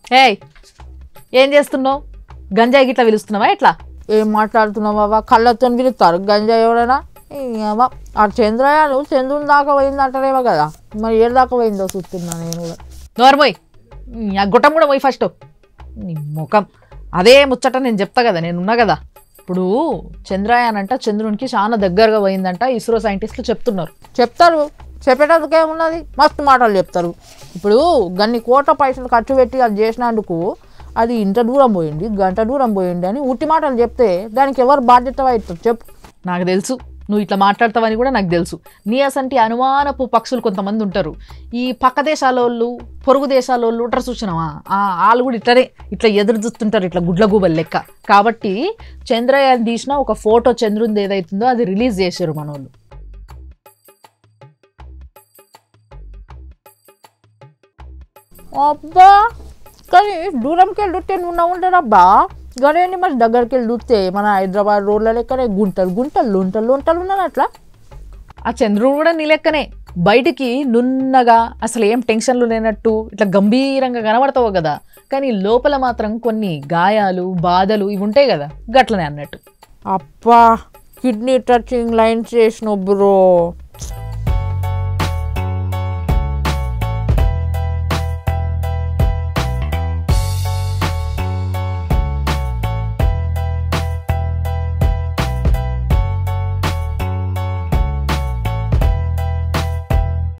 ఏయ్ ఏం చేస్తున్నావు గంజాయి గిట్లా పిలుస్తున్నావా ఎట్లా ఏం మాట్లాడుతున్నావు బాబా కళ్ళతో పిలుస్తారు గంజా ఎవరైనా ఏమో ఆ చంద్రయాను చంద్రుని దాకా పోయిందంటారేమో కదా మరి ఏ దాకా పోయిందో చూస్తున్నా నేను కూడా నోర్మోయ్ ఆ గుట్టం కూడా పోయి ఫస్ట్ నీ ముఖం అదే ముచ్చట నేను చెప్తా కదా నేను ఉన్నా కదా ఇప్పుడు చంద్రయాన్ అంట చంద్రునికి చాలా దగ్గరగా పోయిందంట ఇస్రో సైంటిస్టులు చెప్తున్నారు చెప్తారు చెప్పేటందుకు ఏమున్నది మస్తు మాటలు చెప్తారు ఇప్పుడు గన్ని కోట్ల పైసలు ఖర్చు పెట్టి అది చేసినందుకు అది ఇంత దూరం పోయింది గంట దూరం పోయింది అని ఉట్టి మాటలు చెప్తే దానికి ఎవరు బాధ్యత వహిస్తారు చెప్పు నాకు తెలుసు నువ్వు ఇట్లా మాట్లాడతావని కూడా నాకు తెలుసు నీ అసంటి అనుమానపు పక్షులు కొంతమంది ఉంటారు ఈ పక్క దేశాల వాళ్ళు పొరుగు దేశాల వాళ్ళు ఉంటారు చూసినావా ఆ, వాళ్ళు కూడా ఇట్లనే ఇట్లా ఎదురు చూస్తుంటారు ఇట్లా గుడ్ల గూబల్ లెక్క కాబట్టి చంద్రయాన్ తీసిన ఒక ఫోటో చంద్రుంది ఏదైతుందో అది రిలీజ్ చేశారు మన వాళ్ళు అబ్బా కానీ దూరంకి వెళ్ళి చూస్తే నువ్వు ఉంటారబ్బా గదేంటి మరి దగ్గరికి వెళ్ళి చూస్తే మన హైదరాబాద్ రోడ్ల లెక్కనే గుంటలు గుంటలు లుంటలు లుంటలు ఉన్నది అట్లా ఆ చంద్రుడు కూడా నీ లెక్కనే బయటికి నున్నగా అసలు ఏం టెన్షన్లు లేనట్టు ఇట్లా గంభీరంగా కనబడతావు కదా కానీ లోపల మాత్రం కొన్ని గాయాలు బాధలు ఇవి ఉంటాయి కదా గట్లనే అన్నట్టు అబ్బా కిడ్నీ టచింగ్ లైన్స్ చేసిన బ్రో